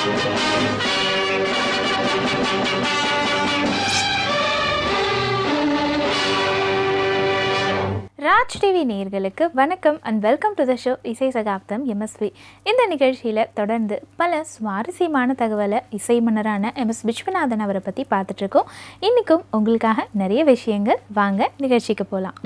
Raj TV நேயர்களுக்கு வணக்கம் and welcome to the show இசை சகாப்தம் எம்எஸ்வி இந்த நிகழ்ச்சியில் தொடர்ந்து பல சுவாரஸ்யமான தகவலை இசை மன்னரான எம்எஸ் விஸ்வநாதன் அவரை பற்றி பார்த்துட்ருக்கோம் இன்றைக்கும் உங்களுக்காக நிறைய விஷயங்கள் வாங்க நிகழ்ச்சிக்கு போகலாம்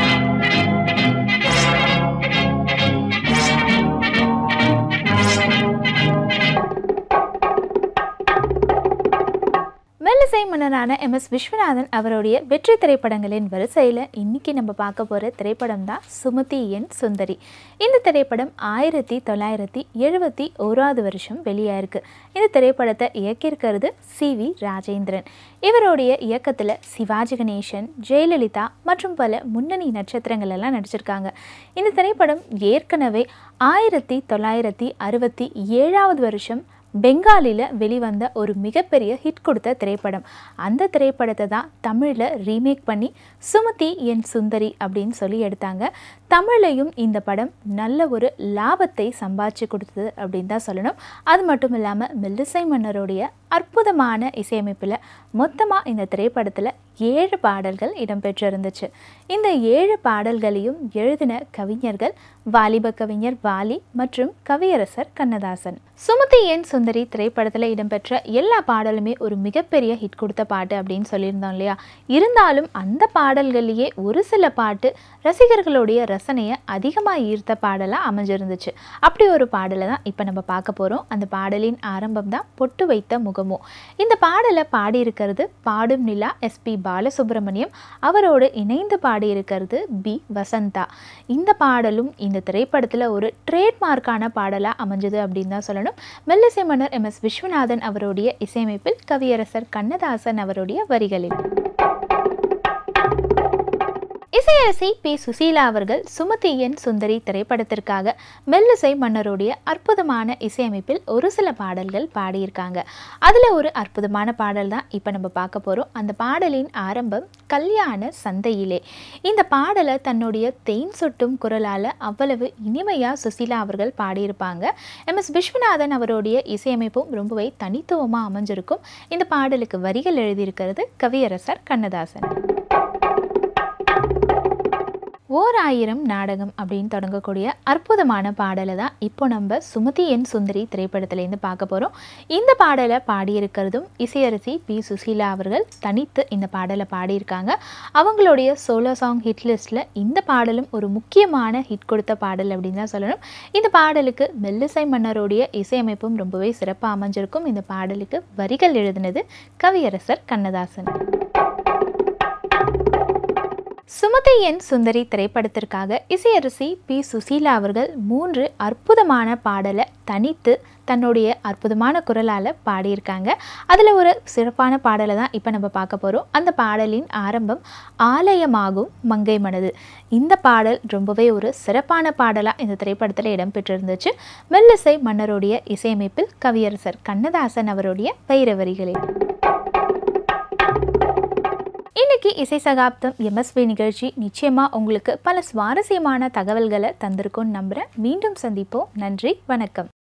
மெல்லிசை மன்னரான எம் எஸ் விஸ்வநாதன் அவருடைய வெற்றி திரைப்படங்களின் வரிசையில் இன்னைக்கு நம்ம பார்க்க போகிற திரைப்படம் தான் சுமதி என் சுந்தரி இந்த திரைப்படம் ஆயிரத்தி தொள்ளாயிரத்தி எழுபத்தி ஓராவது வருஷம் வெளியாயிருக்கு இந்த திரைப்படத்தை இயக்கியிருக்கிறது சி வி ராஜேந்திரன் இவருடைய இயக்கத்தில் சிவாஜி கணேசன் ஜெயலலிதா மற்றும் பல முன்னணி நட்சத்திரங்கள் எல்லாம் நடிச்சிருக்காங்க இந்த திரைப்படம் ஏற்கனவே ஆயிரத்தி தொள்ளாயிரத்தி அறுபத்தி ஏழாவது வருஷம் பெங்காலில் வெளிவந்த ஒரு மிகப்பெரிய ஹிட் கொடுத்த திரைப்படம் அந்த திரைப்படத்தை தான் தமிழில் ரீமேக் பண்ணி சுமதி என் சுந்தரி அப்படின்னு சொல்லி எடுத்தாங்க தமிழ்லையும் இந்த படம் நல்ல ஒரு லாபத்தை சம்பாதிச்சு கொடுத்தது அப்படின்னு தான் சொல்லணும் அது மட்டும் இல்லாமல் மெல்லிசை மன்னருடைய அற்புதமான இசையமைப்பில் மொத்தமாக இந்த திரைப்படத்தில் ஏழு பாடல்கள் இடம்பெற்றிருந்துச்சு இந்த ஏழு பாடல்களையும் எழுதின கவிஞர்கள் வாலிப கவிஞர் வாலி மற்றும் கவியரசர் கண்ணதாசன் சுமதி என் சுந்தரி திரைப்படத்தில் இடம்பெற்ற எல்லா பாடலுமே ஒரு மிகப்பெரிய ஹிட் கொடுத்த பாட்டு அப்படின்னு சொல்லியிருந்தோம் இல்லையா இருந்தாலும் அந்த பாடல்கள்லேயே ஒரு சில பாட்டு ரசிகர்களுடைய ரசனையை அதிகமாக ஈர்த்த பாடலாக அமைஞ்சிருந்துச்சு அப்படி ஒரு பாடலை தான் இப்போ நம்ம பார்க்க போகிறோம் அந்த பாடலின் ஆரம்பம் தான் பொட்டு வைத்த முகமோ இந்த பாடலை பாடியிருக்கிறது பாடும் நிலா எஸ்பி பாலசுப்ரமணியம் அவரோடு இணைந்து பாடியிருக்கிறது பி வசந்தா இந்த பாடலும் இந்த திரைப்படத்தில் ஒரு ட்ரேட்மார்க்கான பாடலாக அமைஞ்சது அப்படின்னு தான் சொல்லணும் மெல்லிசை மன்னர் எம் எஸ் விஸ்வநாதன் அவருடைய இசையமைப்பில் கவியரசர் கண்ணதாசன் அவருடைய வரிகளில் இசையரசி பி சுசீலா அவர்கள் சுமதி என் சுந்தரி திரைப்படத்திற்காக மெல்லிசை மன்னருடைய அற்புதமான இசையமைப்பில் ஒரு சில பாடல்கள் பாடியிருக்காங்க அதில் ஒரு அற்புதமான பாடல் தான் இப்போ நம்ம பார்க்க போகிறோம் அந்த பாடலின் ஆரம்பம் கல்யாண சந்தையிலே இந்த பாடலை தன்னுடைய தேன் சொட்டும் குரலால் அவ்வளவு இனிமையாக சுசீலா அவர்கள் பாடியிருப்பாங்க எம் எஸ் விஸ்வநாதன் அவருடைய இசையமைப்பும் ரொம்பவே தனித்துவமாக அமைஞ்சிருக்கும் இந்த பாடலுக்கு வரிகள் எழுதியிருக்கிறது கவியரசர் கண்ணதாசன் ஓர் ஆயிரம் நாடகம் அப்படின்னு தொடங்கக்கூடிய அற்புதமான பாடலை தான் இப்போ நம்ம சுமதி என் சுந்தரி திரைப்படத்திலேருந்து பார்க்க போகிறோம் இந்த பாடலை பாடியிருக்கிறதும் இசையரசி பி சுசீலா அவர்கள் தனித்து இந்த பாடலை பாடியிருக்காங்க அவங்களுடைய சோலோ சாங் ஹிட் லிஸ்ட்டில் இந்த பாடலும் ஒரு முக்கியமான ஹிட் கொடுத்த பாடல் அப்படின்னு தான் சொல்லணும் இந்த பாடலுக்கு மெல்லிசை மன்னருடைய இசையமைப்பும் ரொம்பவே சிறப்பாக அமைஞ்சிருக்கும் இந்த பாடலுக்கு வரிகள் எழுதினது கவியரசர் கண்ணதாசன் சுமதி என் சுந்தரி திரைப்படத்திற்காக இசையரசி பி சுசீலா அவர்கள் மூன்று அற்புதமான பாடலை தனித்து தன்னுடைய அற்புதமான குரலால் பாடியிருக்காங்க அதில் ஒரு சிறப்பான பாடலை தான் இப்போ நம்ம பார்க்க போகிறோம் அந்த பாடலின் ஆரம்பம் ஆலயமாகும் மங்கை மனது இந்த பாடல் ரொம்பவே ஒரு சிறப்பான பாடலாக இந்த திரைப்படத்தில் இடம்பெற்றிருந்துச்சு மெல்லிசை மன்னருடைய இசையமைப்பில் கவியரசர் கண்ணதாசன் அவருடைய பைரவரிகளில் இன்னைக்கு இசை சகாப்தம் எம்எஸ்வி நிகழ்ச்சி நிச்சயமாக உங்களுக்கு பல சுவாரஸ்யமான தகவல்களை தந்திருக்கும்னு நம்புகிறேன் மீண்டும் சந்திப்போம் நன்றி வணக்கம்